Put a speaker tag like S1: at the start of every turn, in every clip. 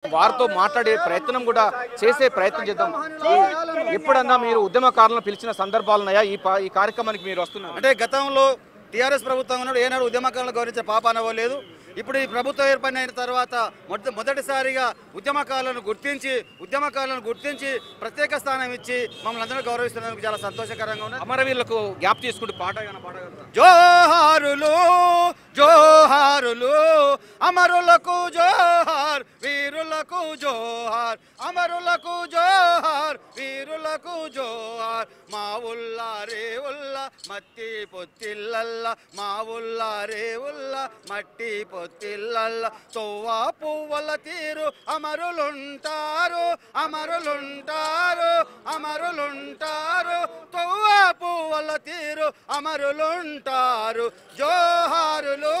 S1: వారితో మాట్లాడే ప్రయత్నం కూడా చేసే ప్రయత్నం చేద్దాం ఈ- ఎప్పుడన్నా మీరు ఉద్యమకారులను పిలిచిన సందర్భాలు ఉన్నాయా ఈ పా- ఈ కార్యక్రమానికి మీరు వస్తున్నారు
S2: అంటే గతంలో టీఆర్ఎస్ ప్రభుత్వం ఉన్నాడు ఏనాడు ఉద్యమకారులను గౌరవించే పాప అనవ్వలేదు ఇప్పుడు ఈ ప్రభుత్వం ఏర్పడిన తర్వాత మొద మొదటిసారిగా ఉద్యమకారులను గుర్తించి ఉద్యమకారులను గుర్తించి ప్రత్యేక స్థానం ఇచ్చి మమ్మల్ని అందరూ గౌరవిస్తున్నందుకు చాలా సంతోషకరంగా ఉన్నది
S1: అమరవీరులకు గ్యాప్ తీసుకుంటూ పాట ఏమైనా పాడగలరా
S2: జోహారులు జోహారులు అమరులకు జోహార్ వీరులకు జోహార్ అమరులకు జోహార్ వీరులకు జోహార్ మా ఉల్లారే ఉల్ల మట్టి పొత్తిల్లల్ల మా ఉల్లారే ఉల్ల మట్టి పొత్తిల్లల్ల తోవా పువ్వుల తీరు అమరులుంటారు అమరులుంటారు అమరులుంటారు తోవా పువ్వుల తీరు అమరులుంటారు జోహారులు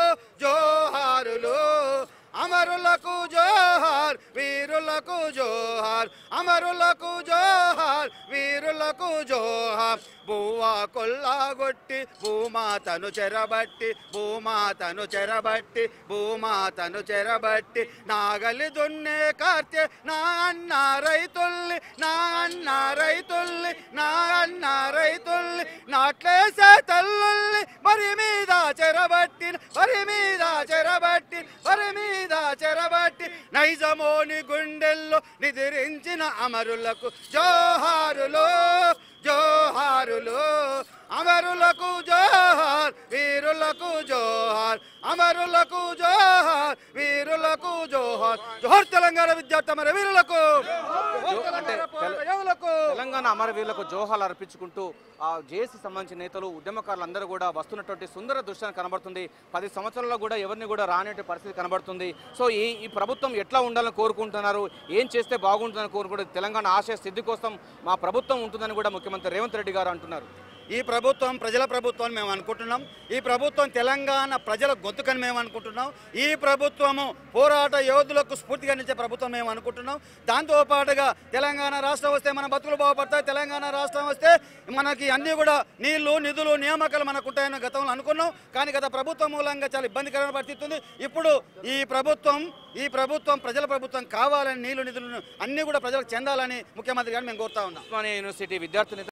S2: జోహారులు అమరులకు జోహార్ వీరులకు జోహార్ అమరులకు జోహార్ వీరులకు జోహార్ భూవా కొల్లాగొట్టి భూమాతను చెరబట్టి భూమాతను చెరబట్టి భూమాతను చెరబట్టి నాగలి దున్నే కార్తె నా అన్న రైతుల్ని నా అన్న రైతుల్ని నా అన్న రైతుల్ని నాట్లేసే తల్లుల్ని మరి మీద చెరబట్టి వరి మీద చెరబట్టి వరి మీద చెరబట్టి నైజమోని గుండెల్లో నిద్రించిన అమరులకు జోహారులో జోహారులు అమరులకు జోహార్ వీరులకు జోహార్ అమరులకు జోహార్ వీరులకు జోహార్ జోహార్ తెలంగాణ విద్యార్థి అమర వీరులకు జోహార్
S1: అంటే
S2: తెలంగాణ పోరాట యోధులకు
S1: తెలంగాణ అమరవీరులకు జోహాలు అర్పించుకుంటూ ఆ జేఏసీ సంబంధించిన నేతలు ఉద్యమకారులు అందరూ కూడా వస్తున్నటువంటి సుందర దృశ్యాన్ని కనబడుతుంది పది సంవత్సరాల్లో కూడా ఎవరిని కూడా రానటువంటి పరిస్థితి కనబడుతుంది సో ఈ ఈ ప్రభుత్వం ఎట్లా ఉండాలని కోరుకుంటున్నారు ఏం చేస్తే బాగుంటుందని కోరుకుంటే తెలంగాణ ఆశయ సిద్ధి కోసం మా ప్రభుత్వం ఉంటుందని కూడా ముఖ్యమంత్రి రేవంత్ రెడ్డి గారు అంటున్నారు
S2: ఈ ప్రభుత్వం ప్రజల ప్రభుత్వం మేము అనుకుంటున్నాం ఈ ప్రభుత్వం తెలంగాణ ప్రజల గొంతుకని మేము అనుకుంటున్నాం ఈ ప్రభుత్వము పోరాట యోధులకు స్ఫూర్తిగా నిచ్చే ప్రభుత్వం మేము అనుకుంటున్నాం దాంతో పాటుగా తెలంగాణ రాష్ట్రం వస్తే మన బతుకులు బాగుపడతాయి తెలంగాణ రాష్ట్రం వస్తే మనకి అన్నీ కూడా నీళ్లు నిధులు నియామకాలు మనకు ఉంటాయని గతంలో అనుకున్నాం కానీ గత ప్రభుత్వం మూలంగా చాలా ఇబ్బందికరమైన పరిస్థితి ఉంది ఇప్పుడు ఈ ప్రభుత్వం ఈ ప్రభుత్వం ప్రజల ప్రభుత్వం కావాలని నీళ్లు నిధులను అన్నీ కూడా ప్రజలకు చెందాలని ముఖ్యమంత్రి గారిని మేము కోరుతా ఉన్నాం
S1: ఉస్మానియా యూనివర్సిటీ విద్యార్థి నేత